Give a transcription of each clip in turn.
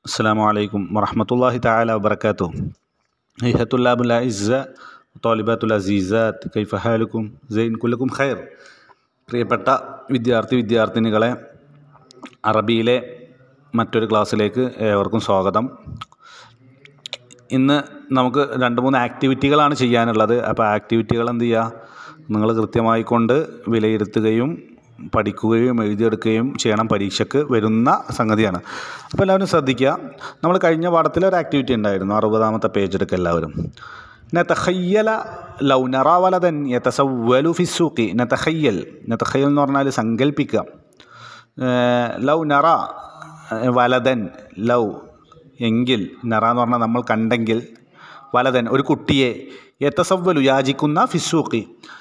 السلام عليكم ورحمة الله تعالى وبركاته أيها الطلاب الأعزاء طالبات العزيزات كيف حالكم زين كلكم خير പ്രിയപ്പെട്ട വിദ്യാർത്ഥി വിദ്യാർത്ഥിനികളെ അറബിയിലെ മറ്റൊരു ക്ലാസ്സിലേക്ക് ഏവർക്കും സ്വാഗതം ഇന്ന് നമുക്ക് രണ്ട് മൂന്ന് ആക്ടിവിറ്റികളാണ് ചെയ്യാനുള്ളത് അപ്പോൾ ആക്ടിവിറ്റികൾ എന്ത് ചെയ്യുക നിങ്ങൾ കൃത്യമായി കൊണ്ട് വിലയിരുത്തുകയും പഠിക്കുകയും എഴുതിയെടുക്കുകയും ചെയ്യണം പരീക്ഷയ്ക്ക് വരുന്ന സംഗതിയാണ് അപ്പോൾ എല്ലാവരും ശ്രദ്ധിക്കുക നമ്മൾ കഴിഞ്ഞ പാഠത്തിൽ ഒരു ആക്ടിവിറ്റി ഉണ്ടായിരുന്നു അറുപതാമത്തെ പേജ് എടുക്കുക എല്ലാവരും നതഖയ്യല ലൗ നറ വലതൻ യതസവ്വലു ഫിസ്സൂഖി നതഖയ്യൽ നതഖയ്യൽ എന്ന് പറഞ്ഞാൽ സങ്കല്പിക്കുക ഏഹ് ലൗ നറ ഏഹ് വലതൻ ലൗ എങ്കിൽ നറ എന്ന് പറഞ്ഞാൽ നമ്മൾ കണ്ടെങ്കിൽ വലതൻ ഒരു കുട്ടിയെ യത്തസവ്വലു യാചിക്കുന്ന ഫിസ്സൂഖി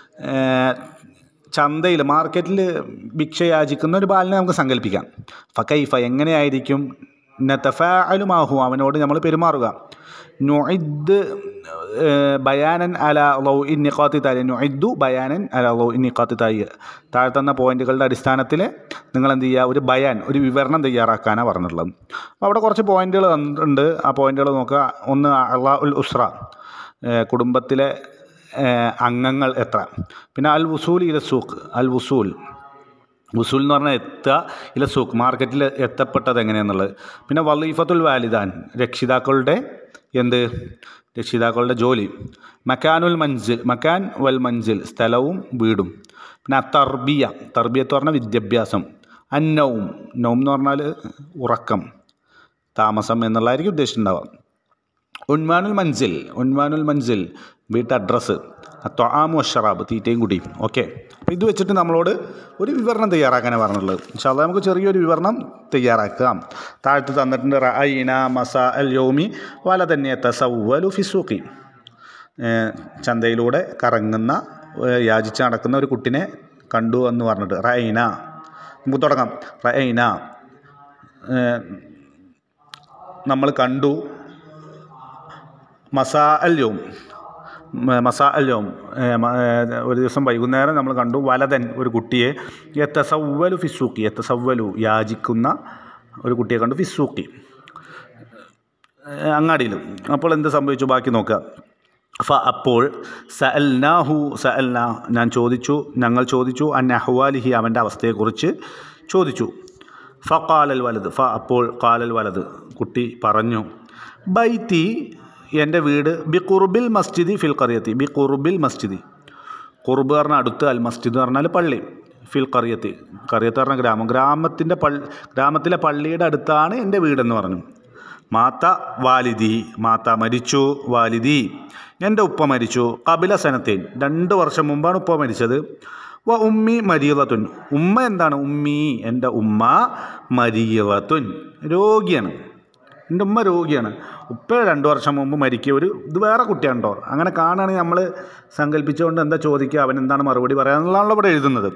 ചന്തയിൽ മാർക്കറ്റിൽ ഭിക്ഷ യാചിക്കുന്ന ഒരു ബാലിനെ നമുക്ക് സങ്കല്പിക്കാം ഫക്കൈഫ എങ്ങനെയായിരിക്കും നത്തഫാലുമാഹു അവനോട് നമ്മൾ പെരുമാറുക നുഇദ് ബയാനൻ അല ലൗ ഇൻ നിഖാത്തി താരി നുഇദ്ദു ബയാനൻ അല ലൗ ഇൻ നിഖാത്തി താരി താഴെ തന്ന പോയിന്റുകളുടെ അടിസ്ഥാനത്തിൽ നിങ്ങൾ എന്ത് ചെയ്യുക ഒരു ബയാൻ ഒരു വിവരണം തയ്യാറാക്കാനാണ് പറഞ്ഞിട്ടുള്ളത് അപ്പോൾ അവിടെ കുറച്ച് പോയിന്റുകൾ ഉണ്ട് ആ പോയിന്റുകൾ നോക്കുക ഒന്ന് അള്ളാ ഉൽ ഉസ്ര ഏഹ് കുടുംബത്തിലെ ഏഹ് അംഗങ്ങൾ എത്ര പിന്നെ അൽ വുസൂൽ ഇല സൂഖ് അൽ വുസൂൽ വുസൂൽ എന്ന് പറഞ്ഞാൽ എത്തുക ഇല സൂഖ് മാർക്കറ്റിൽ എത്തപ്പെട്ടത് എങ്ങനെയാണെന്നുള്ളത് പിന്നെ വലീഫത്തുൽ വാലിദാൻ രക്ഷിതാക്കളുടെ എന്ത് രക്ഷിതാക്കളുടെ ജോലി മക്കാനുൽ മൻസിൽ മക്കാൻ വൽ മൻസിൽ സ്ഥലവും വീടും പിന്നെ തർബിയ തർബിയത്ത് പറഞ്ഞാൽ വിദ്യാഭ്യാസം അന്നവും നൗം എന്ന് പറഞ്ഞാൽ ഉറക്കം താമസം എന്നുള്ളതായിരിക്കും ഉദ്ദേശിച്ചിട്ടുണ്ടാവുക ഉൻവാനുൽ മൻസിൽ ഉൻവാനുൽ മൻസിൽ വീട്ട് അഡ്രസ്സ് ത്വാമു അഷറാബ് തീറ്റയും കുടിയും ഓക്കെ അപ്പോൾ ഇത് വെച്ചിട്ട് നമ്മളോട് ഒരു വിവരണം തയ്യാറാക്കാനാണ് പറഞ്ഞിട്ടുള്ളത് പക്ഷേ അത് നമുക്ക് ചെറിയൊരു വിവരണം തയ്യാറാക്കാം താഴത്ത് തന്നിട്ടുണ്ട് റഅൈന മസ അൽ യോമി വല തന്നെ തസവ്വലു ഫിസൂക്കി ചന്തയിലൂടെ കറങ്ങുന്ന ഏഹ് യാചിച്ച് നടക്കുന്ന ഒരു കുട്ടിനെ കണ്ടു എന്ന് പറഞ്ഞിട്ട് റൈന നമുക്ക് തുടങ്ങാം റൈന നമ്മൾ കണ്ടു മസാ അല്യവും മസാ അല്യവും ഒരു ദിവസം വൈകുന്നേരം നമ്മൾ കണ്ടു വലതൻ ഒരു കുട്ടിയെ എത്തസവ്വലു ഫിസൂക്കി എത്തസവ്വലു യാചിക്കുന്ന ഒരു കുട്ടിയെ കണ്ടു ഫിസൂക്കി അങ്ങാടിയിലും അപ്പോൾ എന്ത് സംഭവിച്ചു ബാക്കി നോക്കുക ഫ അപ്പോൾ സഅൽനാഹു സഅൽന ഞാൻ ചോദിച്ചു ഞങ്ങൾ ചോദിച്ചു അൻ അഹ്വാലിഹി അവൻ്റെ അവസ്ഥയെക്കുറിച്ച് ചോദിച്ചു ഫ കാലൽ വലത് ഫ അപ്പോൾ കാലൽ വലത് കുട്ടി പറഞ്ഞു ബൈത്തി എൻ്റെ വീട് ബി കുറുബിൽ മസ്ജിദി ഫിൽ കറിയത്തി ബി കുറുബിൽ മസ്ജിദി കുറുബ് പറഞ്ഞാൽ അടുത്ത് അൽ മസ്ജിദ് പറഞ്ഞാൽ പള്ളി ഫിൽ കറിയത്തി കറിയത്ത് പറഞ്ഞ ഗ്രാമം ഗ്രാമത്തിൻ്റെ പള്ളി ഗ്രാമത്തിലെ പള്ളിയുടെ അടുത്താണ് എൻ്റെ വീടെന്ന് പറഞ്ഞു മാത്ത വാലിദി മാത്ത മരിച്ചു വാലിദി എൻ്റെ ഉപ്പ മരിച്ചു കപില സനത്തേൻ രണ്ട് വർഷം മുമ്പാണ് ഉപ്പ മരിച്ചത് വ ഉമ്മി മരീവത്തുൻ ഉമ്മ എന്താണ് ഉമ്മി എൻ്റെ ഉമ്മ മരീവത്തുൻ രോഗിയാണ് എൻ്റെ ഉമ്മ രോഗിയാണ് ഉപ്പ രണ്ട് വർഷം മുമ്പ് മരിക്കുക ഒരു ഇത് വേറെ കുട്ടിയാണ്ടോ അങ്ങനെ കാണുകയാണെങ്കിൽ നമ്മൾ സങ്കല്പിച്ചുകൊണ്ട് എന്താ ചോദിക്കുക അവൻ എന്താണ് മറുപടി പറയുക എന്നുള്ളതാണല്ലോ ഇവിടെ എഴുതുന്നത്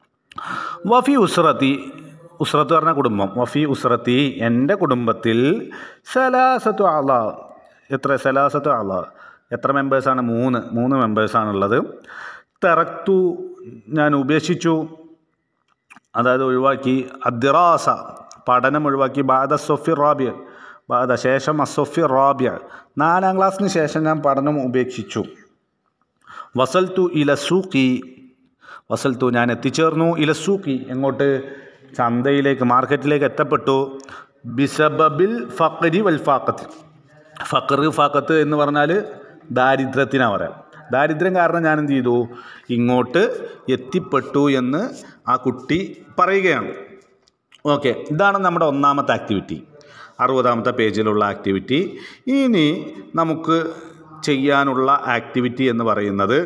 വഫി ഉസ്രത്തി ഉസ്രത്ത് പറഞ്ഞ കുടുംബം വഫി ഉസ്രത്തി എൻ്റെ കുടുംബത്തിൽ സലാസത്തു ആള എത്ര സലാസത്തു ആള എത്ര മെമ്പേഴ്സാണ് മൂന്ന് മൂന്ന് മെമ്പേഴ്സാണുള്ളത് തെറക്തു ഞാൻ ഉപേക്ഷിച്ചു അതായത് ഒഴിവാക്കി അദ്റാസ പഠനം ഒഴിവാക്കി ബാദ സൊഫി റാബിയ ബാദ ശേഷം അസൊഫി റാബിയ നാലാം ക്ലാസ്സിന് ശേഷം ഞാൻ പഠനം ഉപേക്ഷിച്ചു വസൽത്തു ഇലസൂക്കി വസൽത്തു ഞാൻ എത്തിച്ചേർന്നു ഇലസൂക്കി എങ്ങോട്ട് ചന്തയിലേക്ക് മാർക്കറ്റിലേക്ക് എത്തപ്പെട്ടു ബിസബബിൽ ഫക്കരി വൽ ഫാക്കത്ത് ഫക്കർ ഫാക്കത്ത് എന്ന് പറഞ്ഞാൽ ദാരിദ്ര്യത്തിനാണ് പറയാം ദാരിദ്ര്യം കാരണം ഞാൻ എന്ത് ചെയ്തു ഇങ്ങോട്ട് എത്തിപ്പെട്ടു എന്ന് ആ കുട്ടി പറയുകയാണ് ഓക്കെ ഇതാണ് നമ്മുടെ ഒന്നാമത്തെ ആക്ടിവിറ്റി അറുപതാമത്തെ പേജിലുള്ള ആക്ടിവിറ്റി ഇനി നമുക്ക് ചെയ്യാനുള്ള ആക്ടിവിറ്റി എന്ന് പറയുന്നത്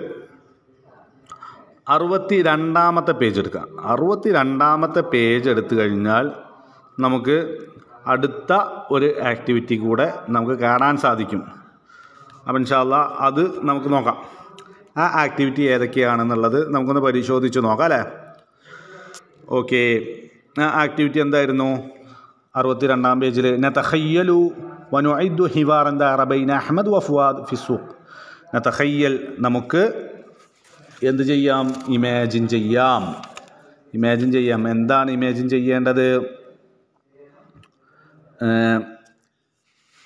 അറുപത്തി രണ്ടാമത്തെ പേജ് എടുക്കാം അറുപത്തി രണ്ടാമത്തെ പേജ് എടുത്തു കഴിഞ്ഞാൽ നമുക്ക് അടുത്ത ഒരു ആക്ടിവിറ്റി കൂടെ നമുക്ക് കാണാൻ സാധിക്കും അപ്പം ഇൻഷാല്ല അത് നമുക്ക് നോക്കാം ആ ആക്ടിവിറ്റി ഏതൊക്കെയാണെന്നുള്ളത് നമുക്കൊന്ന് പരിശോധിച്ച് നോക്കാം അല്ലേ ഓക്കെ ആ ആക്ടിവിറ്റി എന്തായിരുന്നു അറുപത്തി രണ്ടാം പേജിൽ നതഖയ്യലു വനുഐദു ഹിവാർ എന്താ റബൈന അഹമ്മദ് വഫുവാദ് ഫിസൂഖ് നതഖയ്യൽ നമുക്ക് എന്ത് ചെയ്യാം ഇമാജിൻ ചെയ്യാം ഇമാജിൻ ചെയ്യാം എന്താണ് ഇമാജിൻ ചെയ്യേണ്ടത്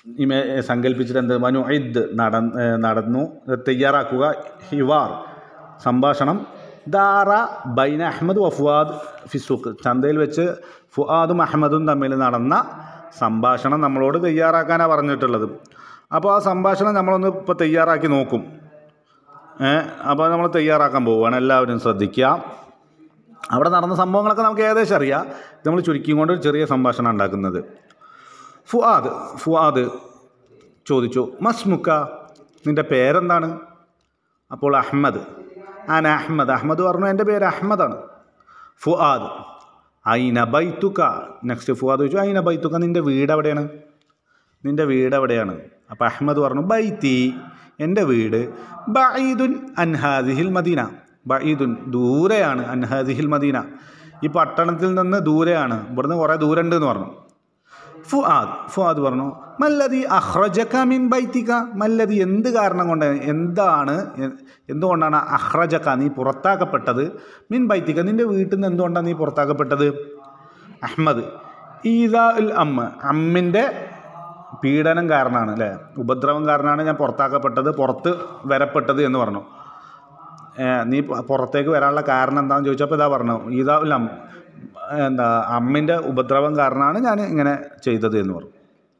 ഇമേ സങ്കല്പിച്ചിട്ട് എന്ത് മനു ഇദ് നട നടന്നു തയ്യാറാക്കുക ഹിവാർ സംഭാഷണം ദാറ ബൈന അഹമ്മദ് വഫുവാദ് ഫിസുഖ് ചന്തയിൽ വെച്ച് ഫുആദും അഹമ്മദും തമ്മിൽ നടന്ന സംഭാഷണം നമ്മളോട് തയ്യാറാക്കാനാണ് പറഞ്ഞിട്ടുള്ളത് അപ്പോൾ ആ സംഭാഷണം നമ്മളൊന്ന് ഇപ്പോൾ തയ്യാറാക്കി നോക്കും ഏഹ് അപ്പോൾ നമ്മൾ തയ്യാറാക്കാൻ പോവുകയാണ് എല്ലാവരും ശ്രദ്ധിക്കുക അവിടെ നടന്ന സംഭവങ്ങളൊക്കെ നമുക്ക് ഏകദേശം അറിയാം ഇത് നമ്മൾ ചുരുക്കിയും കൊണ്ട് ഒരു ചെറിയ സംഭാഷണം ഉണ്ടാക്കുന്നത് ഫുആദ് ഫുആദ് ചോദിച്ചു മസ്മുക്ക നിൻ്റെ പേരെന്താണ് അപ്പോൾ അഹമ്മദ് ആന അഹമ്മദ് അഹമ്മദ് പറഞ്ഞു എൻ്റെ പേര് അഹമ്മദാണ് ഫുആദ് ഐന ബൈത്തുക്ക നെക്സ്റ്റ് ഫുആദ് ചോദിച്ചു ഐന ബൈത്തുക്ക നിൻ്റെ വീട് എവിടെയാണ് നിൻ്റെ വീട് എവിടെയാണ് അപ്പോൾ അഹമ്മദ് പറഞ്ഞു ബൈത്തി എൻ്റെ വീട് ബഈദുൻ അൻഹാദിഹിൽ മദീന ബഈദുൻ ദൂരെയാണ് അൻഹാദിഹിൽ മദീന ഈ പട്ടണത്തിൽ നിന്ന് ദൂരെയാണ് ഇവിടുന്ന് കുറേ ദൂരമുണ്ട് എന്ന് പറഞ്ഞു ഫുആദ് ഫുആദ് പറഞ്ഞു മല്ലതി അഹ്റജക മിൻ ബൈത്തിക മല്ലതി എന്ത് കാരണം കൊണ്ട് എന്താണ് എ- എന്തുകൊണ്ടാണ് അഹ്റജക നീ പുറത്താക്കപ്പെട്ടത് മിൻ ബൈത്തിക നിൻ്റെ വീട്ടിൽ നിന്ന് എന്തുകൊണ്ടാണ് നീ പുറത്താക്കപ്പെട്ടത് അഹ്മദ് ഈദാ ഉൽ അമ്മ അമ്മിൻ്റെ പീഡനം കാരണമാണ് അല്ലേ ഉപദ്രവം കാരണമാണ് ഞാൻ പുറത്താക്കപ്പെട്ടത് പുറത്ത് വരപ്പെട്ടത് എന്ന് പറഞ്ഞു ഏ, നീ പ- പുറത്തേക്ക് വരാനുള്ള കാരണം എന്താണെന്ന് ചോദിച്ചപ്പോൾ ഇതാ പറഞ്ഞു ഇതാ ഇല്ല എന്താ അമ്മിൻ്റെ ഉപദ്രവം കാരണമാണ് ഞാൻ ഇങ്ങനെ ചെയ്തത് എന്ന് പറഞ്ഞു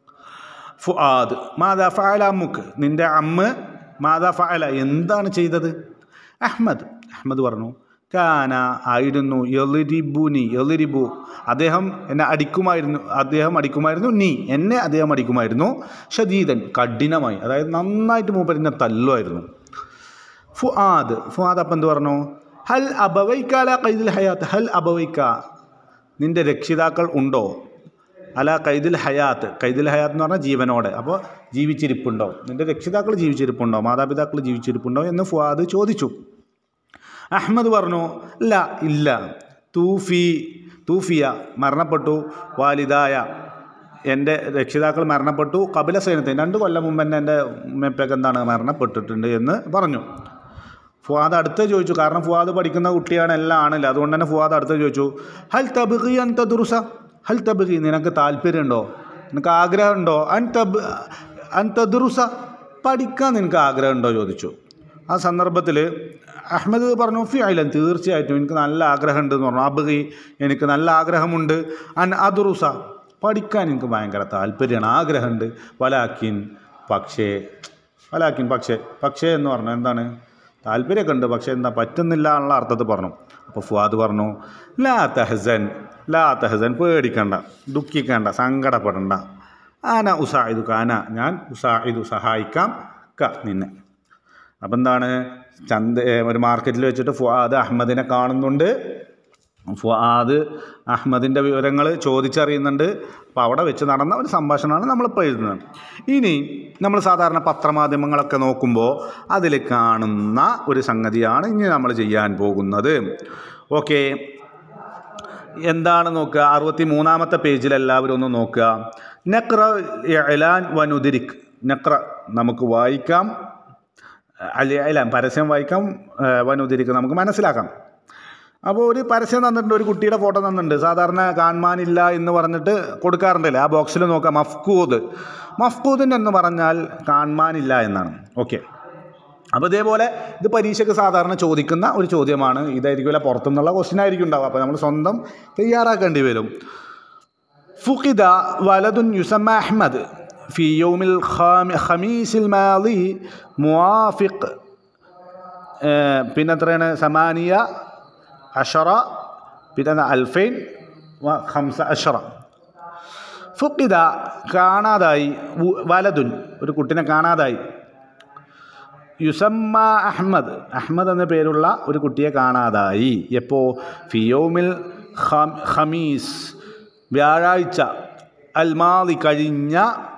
ഫുആദ് മാതാ ഫഅല അമ്മുക്ക് നിൻ്റെ അമ്മ മാതാ ഫഅല എന്താണ് ചെയ്തത് അഹ്മദ് അഹ്മദ് പറഞ്ഞു കാന ആയിരുന്നു എളിരിബുനി എളിരിബു അദ്ദേഹം എന്നെ അടിക്കുമായിരുന്നു അദ്ദേഹം അടിക്കുമായിരുന്നു നീ എന്നെ അദ്ദേഹം അടിക്കുമായിരുന്നു ഷദീദൻ കഠിനമായി അതായത് നന്നായിട്ട് മൂപ്പരെന്നെ തല്ലുമായിരുന്നു ഫുആദ് ഫുആദ് അപ്പം എന്ത് പറഞ്ഞു ഹൽ അബവൈക്കാല കൈദിൽ ഹയാത്ത് ഹൽ അബവൈക്ക നിൻ്റെ രക്ഷിതാക്കൾ ഉണ്ടോ അല കൈദിൽ ഹയാത്ത് കൈദിൽ ഹയാത്ത് എന്ന് പറഞ്ഞാൽ ജീവനോടെ അപ്പോൾ ജീവിച്ചിരിപ്പുണ്ടോ നിൻ്റെ രക്ഷിതാക്കൾ ജീവിച്ചിരിപ്പുണ്ടോ മാതാപിതാക്കൾ ജീവിച്ചിരിപ്പുണ്ടോ എന്ന് ഫുആദ് ചോദിച്ചു അഹമ്മദ് പറഞ്ഞു ഇല്ല ഇല്ല തൂഫി തൂഫിയ മരണപ്പെട്ടു വാലിദായ എൻ്റെ രക്ഷിതാക്കൾ മരണപ്പെട്ടു കപില സൈന്യത്തിന് രണ്ട് കൊല്ലം മുമ്പ് തന്നെ എൻ്റെ ഉമ്മപ്പൊക്കെ എന്താണ് മരണപ്പെട്ടിട്ടുണ്ട് എന്ന് പറഞ്ഞു ഫുവാദ് അടുത്ത് ചോദിച്ചു കാരണം ഫുവാദ് പഠിക്കുന്ന കുട്ടിയാണ് എല്ലാം ആണല്ലോ അതുകൊണ്ട് തന്നെ ഫുവാദ് അടുത്ത് ചോദിച്ചു ഹൽ തബ്ഗി അൻ തദ്റുസ ഹൽ തബ്ഗി നിനക്ക് താല്പര്യമുണ്ടോ നിനക്ക് ആഗ്രഹമുണ്ടോ അൻ തബ് അൻ തദ്റുസ പഠിക്കാൻ നിനക്ക് ആഗ്രഹമുണ്ടോ ചോദിച്ചു ആ സന്ദർഭത്തിൽ അഹമ്മദ് പറഞ്ഞു ഫി ഐലൻ തീർച്ചയായിട്ടും എനിക്ക് നല്ല ആഗ്രഹമുണ്ട് എന്ന് പറഞ്ഞു അബഗി എനിക്ക് നല്ല ആഗ്രഹമുണ്ട് അൻ അദുറുസ പഠിക്കാൻ എനിക്ക് ഭയങ്കര താല്പര്യമാണ് ആഗ്രഹമുണ്ട് വലാക്കിൻ പക്ഷേ വലാക്കിൻ പക്ഷേ പക്ഷേ എന്ന് പറഞ്ഞു എന്താണ് താല്പര്യമൊക്കെ ഉണ്ട് പക്ഷേ എന്താ പറ്റുന്നില്ല എന്നുള്ള അർത്ഥത്തിൽ പറഞ്ഞു അപ്പോൾ ഫുവാദ് പറഞ്ഞു ലാ തെഹസൻ ലാ തെഹസൻ പേടിക്കണ്ട ദുഃഖിക്കണ്ട സങ്കടപ്പെടണ്ട ആന ഉസായിദു കാന ഞാൻ ഉസായിദു സഹായിക്കാം ക നിന്നെ അപ്പം എന്താണ് ചന്ത ഏ, ഒരു മാർക്കറ്റിൽ വെച്ചിട്ട് ഫുആദ് അഹമ്മദിനെ കാണുന്നുണ്ട് ഫുആദ് അഹമ്മദിൻ്റെ വിവരങ്ങൾ ചോദിച്ചറിയുന്നുണ്ട് അപ്പോൾ അവിടെ വെച്ച് നടന്ന ഒരു സംഭാഷണമാണ് നമ്മളിപ്പോൾ എഴുതുന്നത് ഇനി നമ്മൾ സാധാരണ പത്രമാധ്യമങ്ങളൊക്കെ നോക്കുമ്പോൾ അതിൽ കാണുന്ന ഒരു സംഗതിയാണ് ഇനി നമ്മൾ ചെയ്യാൻ പോകുന്നത് ഓക്കെ എന്താണ് നോക്കുക അറുപത്തി മൂന്നാമത്തെ പേജിൽ എല്ലാവരും ഒന്ന് നോക്കുക നക്ര എലാൻ വനുദിരിക് നക്ര നമുക്ക് വായിക്കാം അല്ല പരസ്യം വായിക്കാം വനുദിരിക്ക് നമുക്ക് മനസ്സിലാക്കാം അപ്പോൾ ഒരു പരസ്യം തന്നിട്ടുണ്ട് ഒരു കുട്ടിയുടെ ഫോട്ടോ തന്നിട്ടുണ്ട് സാധാരണ കാണാനില്ല എന്ന് പറഞ്ഞിട്ട് കൊടുക്കാറുണ്ടല്ലേ ആ ബോക്സിൽ നോക്കാം മഫ്കൂദ് മഫ്കൂദിൻ്റെ എന്ന് പറഞ്ഞാൽ കാണാനില്ല എന്നാണ് ഓക്കെ അപ്പോൾ ഇതേപോലെ ഇത് പരീക്ഷയ്ക്ക് സാധാരണ ചോദിക്കുന്ന ഒരു ചോദ്യമാണ് ഇതായിരിക്കില്ല പുറത്തുനിന്നുള്ള ക്വസ്റ്റ്യൻ ആയിരിക്കും ഉണ്ടാവുക അപ്പോൾ നമ്മൾ സ്വന്തം തയ്യാറാക്കേണ്ടി വരും فقد ولد يسمى أحمد في يوم الخميس الماضي موافق آه، പിന്നെ എത്രയാണ് സമാനിയ അഷറ പിന്നെ അൽഫൈൻ വ ഖംസ അഷറ ഫുക്കിദ കാണാതായി വ- വലതുൻ ഒരു കുട്ടിനെ കാണാതായി യുസമ്മ അഹമ്മദ് അഹമ്മദ് എന്ന പേരുള്ള ഒരു കുട്ടിയെ കാണാതായി എപ്പോൾ ഫിയോമിൽ ഖം- ഖമീസ് വ്യാഴാഴ്ച അൽമാതി കഴിഞ്ഞ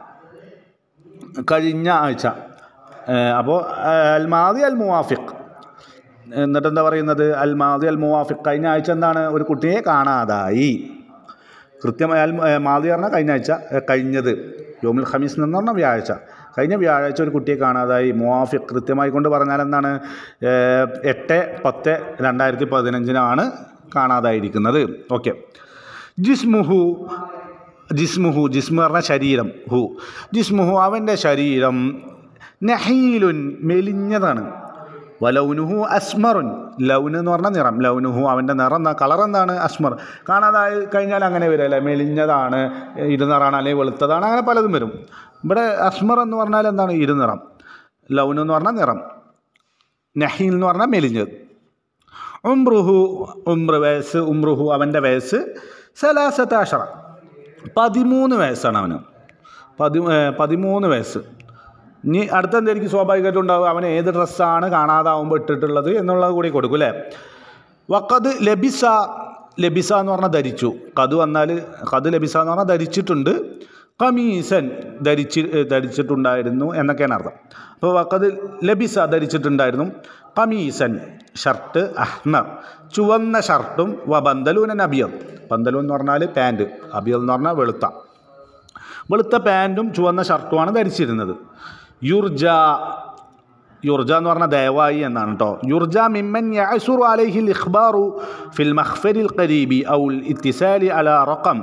കഴിഞ്ഞ ആഴ്ച അപ്പോൾ അൽമാതി അൽ മുവാഫിഖ് എന്നിട്ട് എന്താ പറയുന്നത് അൽമാതി അൽ മുവാഫിഖ് കഴിഞ്ഞ ആഴ്ച എന്താണ് ഒരു കുട്ടിയെ കാണാതായി കൃത്യമായി അൽ ഏ, മാതി പറഞ്ഞാൽ കഴിഞ്ഞ ആഴ്ച ഏ, കഴിഞ്ഞത് യോമുൽ ഖമീസ് എന്ന് പറഞ്ഞാൽ വ്യാഴാഴ്ച കഴിഞ്ഞ വ്യാഴാഴ്ച ഒരു കുട്ടിയെ കാണാതായി മുവാഫിഖ് കൃത്യമായി കൊണ്ട് പറഞ്ഞാൽ എന്താണ് ഏ, എട്ട് പത്ത് രണ്ടായിരത്തി പതിനഞ്ചിനാണ് കാണാതായിരിക്കുന്നത് ഓക്കെ ജിസ്മുഹു ജിസ്മുഹു ജിസ്മു പറഞ്ഞ ശരീരം ഹു ജിസ്മുഹു അവൻ്റെ ശരീരം നഹീലുൻ മെലിഞ്ഞതാണ് വലൗനുഹു അസ്മറുൻ ലൗന് എന്ന് പറഞ്ഞാൽ നിറം ലൗനുഹു അവൻ്റെ നിറം എന്നാ കളർ എന്താണ് അസ്മർ കാണാതായി കഴിഞ്ഞാൽ അങ്ങനെ വരും അല്ലേ മെലിഞ്ഞതാണ് ഇരുനിറാണ് അല്ലെങ്കിൽ വെളുത്തതാണ് അങ്ങനെ പലതും വരും ഇവിടെ അസ്മർ എന്ന് പറഞ്ഞാൽ എന്താണ് ഇരുനിറം ലൗന് എന്ന് പറഞ്ഞാൽ നിറം നഹീൽ എന്ന് പറഞ്ഞാൽ മെലിഞ്ഞത് ഉംറുഹു ഉംറ് വയസ്സ് ഉംറുഹു അവൻ്റെ വയസ്സ് സലാസത്താഷറ പതിമൂന്ന് വയസ്സാണ് അവന് പതി ഏ, പതിമൂന്ന് വയസ്സ് ഇനി അടുത്ത എന്തായിരിക്കും സ്വാഭാവികമായിട്ടും ഉണ്ടാവുക അവൻ ഏത് ഡ്രസ്സാണ് കാണാതാവുമ്പോൾ ഇട്ടിട്ടുള്ളത് എന്നുള്ളത് കൂടി കൊടുക്കും അല്ലേ വക്കത് ലബിസ ലബിസ എന്ന് പറഞ്ഞാൽ ധരിച്ചു കത് വന്നാൽ കത് ലബിസ എന്ന് പറഞ്ഞാൽ ധരിച്ചിട്ടുണ്ട് കമീസൻ ധരിച്ച് ധരിച്ചിട്ടുണ്ടായിരുന്നു എന്നൊക്കെയാണ് അർത്ഥം അപ്പോൾ വക്കത് ലബിസ ധരിച്ചിട്ടുണ്ടായിരുന്നു കമീസൻ ഷർട്ട് അഹ്മർ ചുവന്ന ഷർട്ടും വ ബന്തലൂനൻ അബിയൽ ബന്തലൂൻ എന്ന് പറഞ്ഞാൽ പാൻറ് അബിയൽ എന്ന് പറഞ്ഞാൽ വെളുത്ത വെളുത്ത പാൻറ്റും ചുവന്ന ഷർട്ടുമാണ് ധരിച്ചിരുന്നത് യുർജ യുർജ എന്ന് പറഞ്ഞാൽ ദയവായി എന്നാണ് കേട്ടോ യുർജ മിമ്മൻ യഅസുറു അലൈഹിൽ ഇഖ്ബാറു ഫിൽ മഖ്ഫരിൽ ഖരീബി ഔൽ ഇത്തിസാലി അല റഖം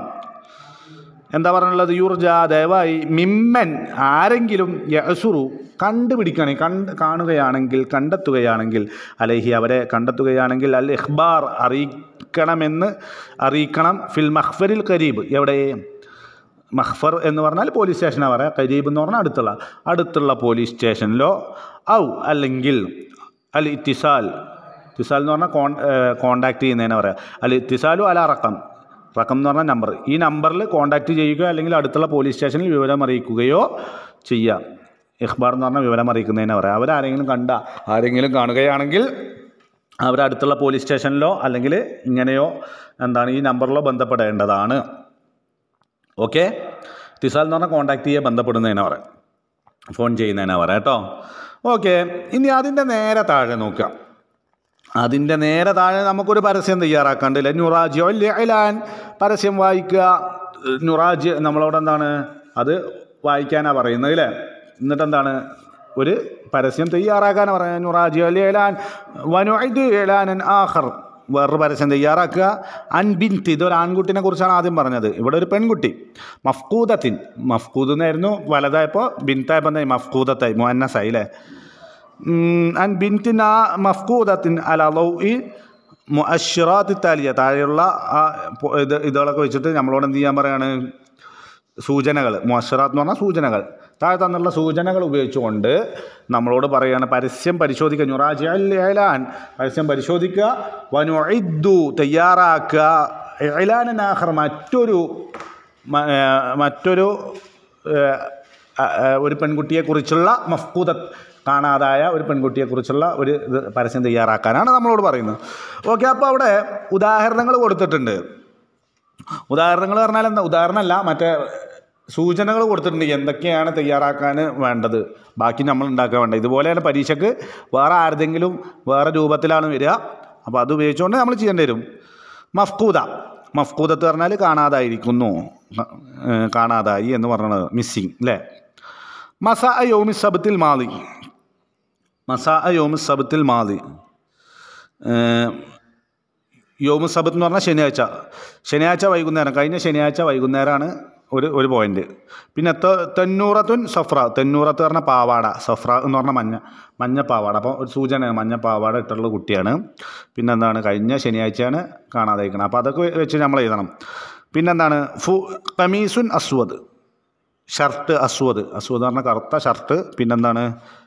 എന്താ പറഞ്ഞുള്ളത് യുർജ ദയവായി മിമ്മൻ ആരെങ്കിലും യഅസുറു കണ്ടുപിടിക്കുകയാണെങ്കിൽ കണ്ട് കാണുകയാണെങ്കിൽ കണ്ടെത്തുകയാണെങ്കിൽ അലൈഹി അവരെ കണ്ടെത്തുകയാണെങ്കിൽ അൽ ഇഖ്ബാർ അറിയിക്കണമെന്ന് അറിയിക്കണം ഫിൽ മഖ്ഫരിൽ ഖരീബ് എവിടെ മഹ്ഫർ എന്ന് പറഞ്ഞാൽ പോലീസ് സ്റ്റേഷനാണ് പറയാം കരീബ് എന്ന് പറഞ്ഞാൽ അടുത്തുള്ള അടുത്തുള്ള പോലീസ് സ്റ്റേഷനിലോ ഔ അല്ലെങ്കിൽ അൽ ഇത്തിസാൽ ഇത്തിസാൽ എന്ന് പറഞ്ഞാൽ കോൺ കോണ്ടാക്ട് ചെയ്യുന്നതിനെ പറയാം അൽ ഇത്തിസാലു അല റക്കം റക്കം എന്ന് പറഞ്ഞാൽ നമ്പർ ഈ നമ്പറിൽ കോണ്ടാക്ട് ചെയ്യുക അല്ലെങ്കിൽ അടുത്തുള്ള പോലീസ് സ്റ്റേഷനിൽ വിവരം അറിയിക്കുകയോ ചെയ്യാം ഇഖ്ബാർ എന്ന് പറഞ്ഞാൽ വിവരം അറിയിക്കുന്നതിനെ പറയാം അവരാരെങ്കിലും കണ്ട ആരെങ്കിലും കാണുകയാണെങ്കിൽ അവരടുത്തുള്ള പോലീസ് സ്റ്റേഷനിലോ അല്ലെങ്കിൽ ഇങ്ങനെയോ എന്താണ് ഈ നമ്പറിലോ ബന്ധപ്പെടേണ്ടതാണ് ഓക്കെ തിസാൽ എന്ന് പറഞ്ഞാൽ കോൺടാക്ട് ചെയ്യുക ബന്ധപ്പെടുന്നതിനെ പറയാം ഫോൺ ചെയ്യുന്നതിനെ പറയാം കേട്ടോ ഓക്കെ ഇനി അതിൻ്റെ നേരെ താഴെ നോക്കാം അതിൻ്റെ നേരെ താഴെ നമുക്കൊരു പരസ്യം തയ്യാറാക്കാണ്ടില്ല നുറാജിയോ ലെലാൻ പരസ്യം വായിക്കുക നുറാജ് നമ്മളോട് എന്താണ് അത് വായിക്കാനാണ് പറയുന്നത് അല്ലേ എന്നിട്ട് എന്താണ് ഒരു പരസ്യം തയ്യാറാക്കാനാണ് പറയുന്നത് നുറാജിയോ ലെലാൻ വനുഇദ് എലാനൻ ആഖർ വേറൊരു പരസ്യം തയ്യാറാക്കുക അൻ ബിൻത്ത് ഇതൊരു ആൺകുട്ടിനെ കുറിച്ചാണ് ആദ്യം പറഞ്ഞത് ഇവിടെ ഒരു പെൺകുട്ടി മഫ്കൂദത്തിൻ മഫ്കൂദ് എന്നായിരുന്നു വലതായപ്പോൾ ബിൻത്തായപ്പോൾ എന്തായി മഫ്കൂദത്തായി മുഹന്നസായി അല്ലേ ഉം, അൻ ബിൻത്തിൻ ആ മഫ്കൂദത്തിൻ അല ലൗ ഇ മുഅശ്ശിറാത്ത് താലിയ താഴെയുള്ള ആ പൊ- ഇത് ഇതുകളൊക്കെ വെച്ചിട്ട് നമ്മളോട് എന്ത് ചെയ്യാൻ പറയാണ് സൂചനകൾ മുഅശ്ശിറാത്ത് എന്ന് പറഞ്ഞാൽ സൂചനകൾ താഴെ തന്നുള്ള സൂചനകൾ ഉപയോഗിച്ചുകൊണ്ട് നമ്മളോട് പറയുകയാണ് പരസ്യം പരിശോധിക്കുക നുറാജി അൽ പരസ്യം പരിശോധിക്കുക വനുഇദ്ദു തയ്യാറാക്കുക ഇലാനാഹർ മറ്റൊരു മ- ഏ, മറ്റൊരു ഏ, അ- ആ, ഒരു പെൺകുട്ടിയെക്കുറിച്ചുള്ള മഫ്കൂദ കാണാതായ ഒരു പെൺകുട്ടിയെക്കുറിച്ചുള്ള ഒരു ഇത് പരസ്യം തയ്യാറാക്കാനാണ് നമ്മളോട് പറയുന്നത് ഓക്കെ അപ്പോൾ അവിടെ ഉദാഹരണങ്ങൾ കൊടുത്തിട്ടുണ്ട് ഉദാഹരണങ്ങൾ പറഞ്ഞാൽ എന്താ ഉദാഹരണമല്ല മറ്റേ സൂചനകൾ കൊടുത്തിട്ടുണ്ട് എന്തൊക്കെയാണ് തയ്യാറാക്കാൻ വേണ്ടത് ബാക്കി നമ്മൾ ഉണ്ടാക്കാൻ വേണ്ടത് ഇതുപോലെയാണ് പരീക്ഷയ്ക്ക് വേറെ ആരുടെങ്കിലും വേറെ രൂപത്തിലാണ് വരിക അപ്പോൾ അത് ഉപയോഗിച്ചുകൊണ്ട് നമ്മൾ ചെയ്യേണ്ടി വരും മഫ്കൂദ മഫ്കൂദത്ത് പറഞ്ഞാൽ കാണാതായിരിക്കുന്നു ഏഹ് കാണാതായി എന്ന് പറയുന്നത് മിസ്സിങ് അല്ലേ മസാ യോമി സബത്തിൽ മാതി മസാ യോമി സബത്തിൽ മാതി യോമു സബത്ത് എന്ന് പറഞ്ഞാൽ ശനിയാഴ്ച ശനിയാഴ്ച വൈകുന്നേരം കഴിഞ്ഞ ശനിയാഴ്ച വൈകുന്നേരമാണ് ഒരു ഒരു പോയിന്റ് പിന്നെ ത തെന്നൂറത്തുൻ സഫ്ര തെന്നൂറത്ത് പറഞ്ഞ പാവാട സഫ്ര എന്ന് പറഞ്ഞാൽ മഞ്ഞ മഞ്ഞ പാവാട അപ്പോൾ ഒരു സൂചന മഞ്ഞ പാവാട ഇട്ടുള്ള കുട്ടിയാണ് പിന്നെ എന്താണ് കഴിഞ്ഞ ശനിയാഴ്ചയാണ് കാണാതായിരിക്കണം അപ്പോൾ അതൊക്കെ വെച്ച് നമ്മൾ എഴുതണം പിന്നെന്താണ് ഫു കമീസുൻ അസ്വദ് ഷർട്ട് അസ്വദ് അസ്വദ് എന്ന് പറഞ്ഞാൽ കറുത്ത ഷർട്ട് പിന്നെന്താണ്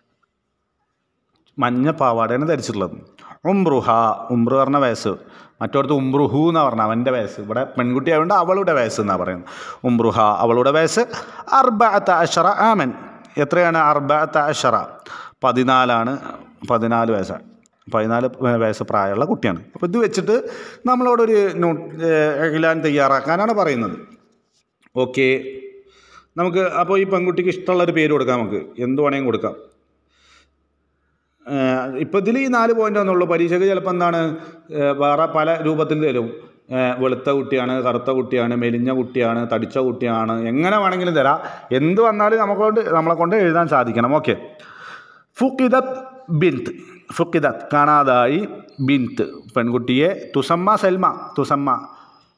മഞ്ഞ പാവാടയാണ് ധരിച്ചിട്ടുള്ളത് ഉംറുഹ ഉംറു പറഞ്ഞ വയസ്സ് മറ്റോടത്ത് ഉംറുഹു എന്നാണ് പറഞ്ഞത് അവൻ്റെ വയസ്സ് ഇവിടെ പെൺകുട്ടി ആയതുകൊണ്ട് അവളുടെ വയസ്സ് എന്നാണ് പറയുന്നത് ഉംറുഹ അവളുടെ വയസ്സ് അർബഅത്ത അഷറ ആമൻ എത്രയാണ് അർബഅത്ത അഷറ പതിനാലാണ് പതിനാല് വയസ്സാണ് പതിനാല് വയസ്സ് പ്രായമുള്ള കുട്ടിയാണ് അപ്പോൾ ഇത് വെച്ചിട്ട് നമ്മളോടൊരു നോട്ട് എഴുതാൻ തയ്യാറാക്കാനാണ് പറയുന്നത് ഓക്കെ നമുക്ക് അപ്പോൾ ഈ പെൺകുട്ടിക്ക് ഇഷ്ടമുള്ളൊരു പേര് കൊടുക്കാം നമുക്ക് എന്ത് വേണമെങ്കിലും കൊടുക്കാം ഇപ്പോൾ ഇതിൽ ഈ നാല് പോയിൻ്റ് ഒന്നുള്ളൂ പരീക്ഷയ്ക്ക് ചിലപ്പോൾ എന്താണ് ഏഹ് വേറെ പല രൂപത്തിൽ തരും ഏഹ് വെളുത്ത കുട്ടിയാണ് കറുത്ത കുട്ടിയാണ് മെലിഞ്ഞ കുട്ടിയാണ് തടിച്ച കുട്ടിയാണ് എങ്ങനെ വേണമെങ്കിലും തരാം എന്ത് വന്നാലും നമ്മളെ കൊണ്ട് നമ്മളെ കൊണ്ട് എഴുതാൻ സാധിക്കണം ഓക്കെ ഫുക്കിദത്ത് ബിൻത്ത് ഫുക്കിദത്ത് കാണാതായി ബിൻത്ത് പെൺകുട്ടിയെ തുസമ്മ സൽമ തുസമ്മ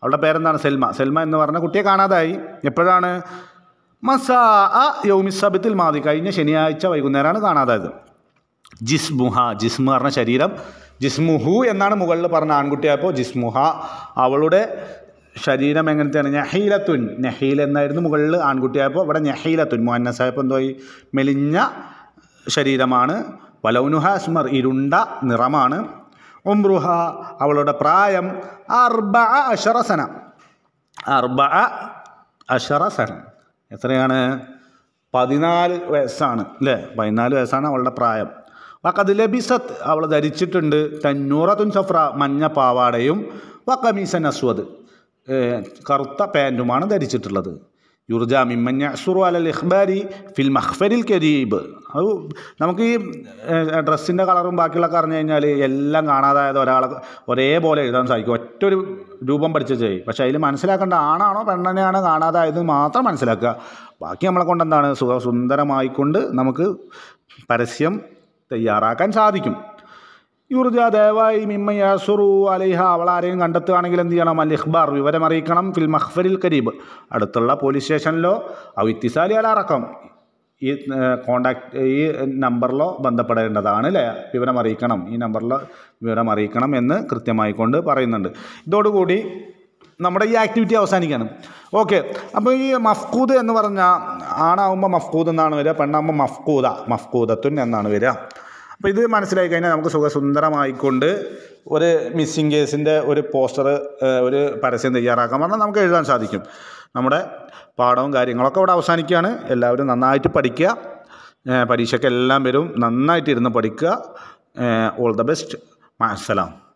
അവളുടെ പേരെന്താണ് സെൽമ സെൽമ എന്ന് പറഞ്ഞ കുട്ടിയെ കാണാതായി എപ്പോഴാണ് മസാ യൗമിസബത്തിൽ മാതി കഴിഞ്ഞ ശനിയാഴ്ച വൈകുന്നേരമാണ് കാണാതായത് ജിസ്മുഹ ജിസ്മു പറഞ്ഞ ശരീരം ജിസ്മുഹു എന്നാണ് മുകളിൽ പറഞ്ഞ ആൺകുട്ടിയായപ്പോൾ ജിസ്മുഹ അവളുടെ ശരീരം എങ്ങനത്തെയാണ് നഹീലത്തുൻ നഹീൽ എന്നായിരുന്നു മുകളിൽ ആൺകുട്ടിയായപ്പോൾ ഇവിടെ നഹീലത്തുൻ മുഹന്നസായപ്പോൾ എന്തോയി മെലിഞ്ഞ ശരീരമാണ് വലൗനുഹ അസ്മർ ഇരുണ്ട നിറമാണ് ഉംറുഹ അവളുടെ പ്രായം അർബ അഷറസന അർബ അഷറസന എത്രയാണ് പതിനാല് വയസ്സാണ് അല്ലേ പതിനാല് വയസ്സാണ് അവളുടെ പ്രായം വക്കത് ലബിസത്ത് അവൾ ധരിച്ചിട്ടുണ്ട് തന്നൂറത്തുൻ സഫ്ര മഞ്ഞ പാവാടയും വക്കമീസൻ അസ്വദ് ഏഹ് കറുത്ത പാൻറ്റുമാണ് ധരിച്ചിട്ടുള്ളത് യുർജ മിമ്മൻ യസുറു അലൽ ഇഖ്ബാരി ഫിൽ മഖ്ഫരിൽ കരീബ് അത് നമുക്ക് ഈ ഡ്രസ്സിൻ്റെ കളറും ബാക്കിയുള്ളതൊക്കെ അറിഞ്ഞു കഴിഞ്ഞാൽ എല്ലാം കാണാതായത് ഒരാളെ ഒരേപോലെ എഴുതാൻ സാധിക്കും ഒറ്റ ഒരു രൂപം പഠിച്ചു ചെയ്യും പക്ഷേ അതിൽ മനസ്സിലാക്കേണ്ട ആണാണോ പെണ്ണിനെയാണോ കാണാതായത് മാത്രം മനസ്സിലാക്കുക ബാക്കി നമ്മളെ കൊണ്ട് എന്താണ് സുഖ സുന്ദരമായിക്കൊണ്ട് നമുക്ക് പരസ്യം തയ്യാറാക്കാൻ സാധിക്കും യുർജ ദയവായി മിമ്മ യാസുറു അലൈഹ അവൾ ആരെയും കണ്ടെത്തുകയാണെങ്കിൽ എന്ത് ചെയ്യണം അൽ ഇഖ്ബാർ വിവരം അറിയിക്കണം ഫിൽ മഖ്ഫരിൽ കരീബ് അടുത്തുള്ള പോലീസ് സ്റ്റേഷനിലോ അവിത്തിസാലി അലാറക്കം ഈ കോണ്ടാക്ട് ഈ നമ്പറിലോ ബന്ധപ്പെടേണ്ടതാണ് അല്ലേ വിവരം അറിയിക്കണം ഈ നമ്പറിലോ വിവരം അറിയിക്കണം എന്ന് കൃത്യമായി കൊണ്ട് പറയുന്നുണ്ട് ഇതോടുകൂടി നമ്മുടെ ഈ ആക്ടിവിറ്റി അവസാനിക്കുകയാണ് ഓക്കെ അപ്പോൾ ഈ മഫ്കൂദ് എന്ന് പറഞ്ഞാൽ ആണാവുമ്പോൾ മഫ്കൂദ് എന്നാണ് വരിക പെണ്ണാകുമ്പോൾ മഫ്കൂദ മഫ്കൂദത്തുൻ എന്നാണ് വരിക അപ്പോൾ ഇത് മനസ്സിലായി കഴിഞ്ഞാൽ നമുക്ക് സുഖസുന്ദരമായിക്കൊണ്ട് ഒരു മിസ്സിങ് കേസിൻ്റെ ഒരു പോസ്റ്റർ ഒരു പരസ്യം തയ്യാറാക്കാൻ പറഞ്ഞാൽ നമുക്ക് എഴുതാൻ സാധിക്കും നമ്മുടെ പാഠവും കാര്യങ്ങളൊക്കെ ഇവിടെ അവസാനിക്കുകയാണ് എല്ലാവരും നന്നായിട്ട് പഠിക്കുക ഏഹ് പരീക്ഷയ്ക്ക് എല്ലാം വരും നന്നായിട്ട് ഇരുന്ന് പഠിക്കുക ഓൾ ദ ബെസ്റ്റ് മാസലാം